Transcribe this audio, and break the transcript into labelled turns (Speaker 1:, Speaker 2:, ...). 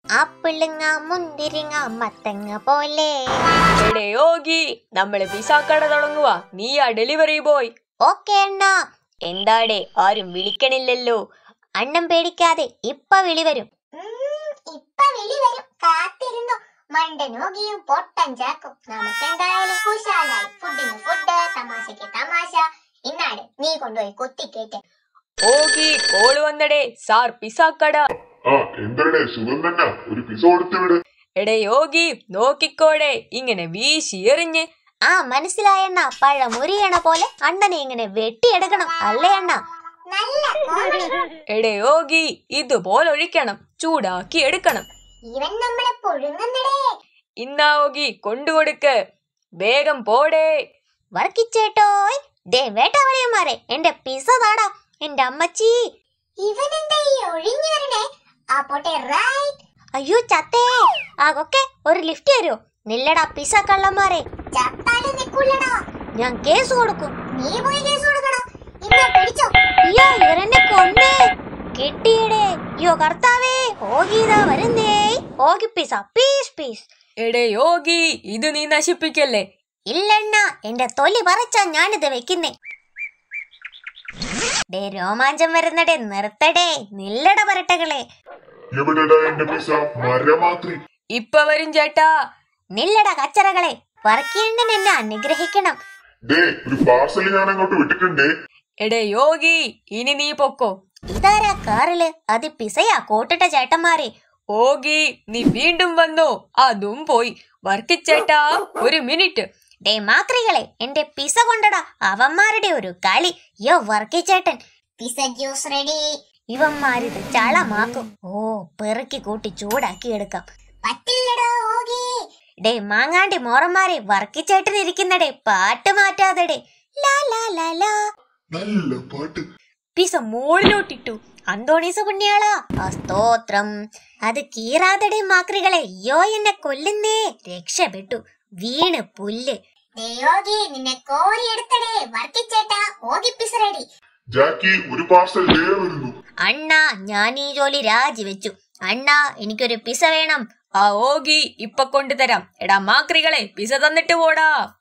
Speaker 1: ആപ്പിളിങ്ങ മുന്തിരിങ്ങ മത്തങ്ങ പോലെ
Speaker 2: എടേ യോഗി നമ്മള് പിസ കട തുടങ്ങുക നീയാ ഡെലിവറി ബോയ്
Speaker 1: ഓക്കെ അണ്ണാ
Speaker 2: എന്താടേ ആരും വിളിക്കണില്ലല്ലോ
Speaker 1: അണ്ണം പേടിക്കാതെ ഇപ്പൊ വിളി വരും
Speaker 3: ഇപ്പൊ വിളി വരും കാത്തിരുന്നു മണ്ടനോകിയും പൊട്ടൻ ചാക്കും നമുക്ക് എന്തായാലും കുശാലായി ഫുഡിന് ഫുഡ് തമാശക്ക് തമാശ ഇന്നാട് നീ കൊണ്ടുപോയി കുത്തിക്കേറ്റ്
Speaker 2: ഓഗി കോള് വന്നടേ സാർ പിസ കട
Speaker 4: ആ എന്തരടെ സുഖം തന്നെ ഒരു പിസ കൊടുത്തു വിട്
Speaker 2: എടേ യോഗി നോക്കിക്കോടെ ഇങ്ങനെ വീശി എറിഞ്ഞ്
Speaker 1: ആ മനസ്സിലായണ്ണ പഴം മുരിയണ പോലെ അണ്ണനെ ഇങ്ങനെ വെട്ടിയെടുക്കണം അല്ലേ അണ്ണ
Speaker 3: നല്ല കോമഡി
Speaker 2: എടേ യോഗി ഇതുപോലെ ഒഴിക്കണം ചൂടാക്കി എടുക്കണം
Speaker 3: ഇവൻ നമ്മളെ പുഴുങ്ങുന്നടേ
Speaker 2: ഇന്നാ യോഗി കൊണ്ടുകൊടുക്ക് വേഗം പോടേ
Speaker 1: വർക്കിച്ചേട്ടോയ് ദേ വേട്ടവളിയന്മാരെ എന്റെ പിസ താടാ എന്റെ അമ്മച്ചി
Speaker 3: ഇവനെന്താ ഈ ഒഴിഞ്ഞു വരണേ ആ പോട്ടെ റൈറ്റ്
Speaker 1: അയ്യോ ചത്തേ ആകൊക്കെ ഒരു ലിഫ്റ്റ് തരുമോ നില്ലടാ പിസ കള്ളന്മാരെ
Speaker 3: ചത്താലും നിക്കൂലടാ
Speaker 1: ഞാൻ കേസ് കൊടുക്കും
Speaker 3: നീ പോയി കേസ് കൊടുക്കടാ ഇന്ന പിടിച്ചോ
Speaker 1: അയ്യോ ഇവരെന്നെ കൊന്നേ കിട്ടിയടേ അയ്യോ കർത്താവേ ഓഗീതാ വരുന്നേ ഓഗി പിസ പീസ് പീസ്
Speaker 2: എടേ യോഗി ഇത് നീ നശിപ്പിക്കല്ലേ
Speaker 1: ഇല്ലണ്ണ എന്റെ തൊലി പറിച്ചാ ഞാനിത് വെക്കുന്നേ ഡേ രോമാഞ്ചം വരുന്നടേ നിർത്തടേ നില്ലട പരട്ടകളെ
Speaker 4: എവിടെടാ എന്റെ പിസ മരമാക്രി
Speaker 2: ഇപ്പൊ വരും ചേട്ടാ
Speaker 1: നില്ലട കച്ചറകളെ വർക്കിയണ്ണൻ എന്നെ അനുഗ്രഹിക്കണം
Speaker 4: ദേ ഒരു പാർസൽ ഞാൻ അങ്ങോട്ട് വിട്ടിട്ടുണ്ടേ
Speaker 2: എടേ യോഗി ഇനി നീ പൊക്കോ
Speaker 1: ഇതാരാ കാറില് അത് പിസയാ കോട്ടിട്ട ചേട്ടന്മാരെ
Speaker 2: ഓഗി നീ വീണ്ടും വന്നോ അതും പോയി വർക്കിച്ചേട്ടാ ഒരു മിനിറ്റ്
Speaker 1: ഡേ മാക്രികളെ എന്റെ പിസ കൊണ്ടടാ അവന്മാരുടെ ഒരു കളി യോ വർക്കിച്ചേട്ടൻ
Speaker 3: പിസ ജ്യൂസ് റെഡി
Speaker 1: ഇവന്മാരിത് ചളമാക്കും ഓ പെറുക്കി കൂട്ടി ചൂടാക്കി എടുക്കാം
Speaker 3: പറ്റില്ലടോ ഓകി
Speaker 1: ഡേ മാങ്ങാണ്ടി മോറന്മാരെ വർക്കിച്ചേട്ടൻ ഇരിക്കുന്നടേ പാട്ട് മാറ്റാതെടേ ലാ ലാ ലാ ലാ
Speaker 4: നല്ല പാട്ട്
Speaker 2: പിസ മോളിലോട്ടിട്ടു
Speaker 1: അന്തോണീസ് പുണ്യാളാ ആ സ്തോത്രം അത് കീറാതടേ മാക്രികളെ അയ്യോ എന്നെ കൊല്ലുന്നേ രക്ഷപ്പെട്ടു വീണ് പുല്ല്
Speaker 3: യോഗി നിന്നെ കോരി എടുത്തടേ വർക്കിച്ചേട്ടാ ഓകി പിസ റെഡി
Speaker 4: ജാക്കി ഒരു പാർസൽ ദേ വരുന്നു
Speaker 1: അണ്ണാ ഞാൻ ഈ ജോലി രാജിവെച്ചു അണ്ണാ എനിക്കൊരു പിസ വേണം
Speaker 2: ആ ഓഗി ഇപ്പൊ കൊണ്ടുതരാം എടാ മാക്രികളെ പിസ തന്നിട്ട് പോടാ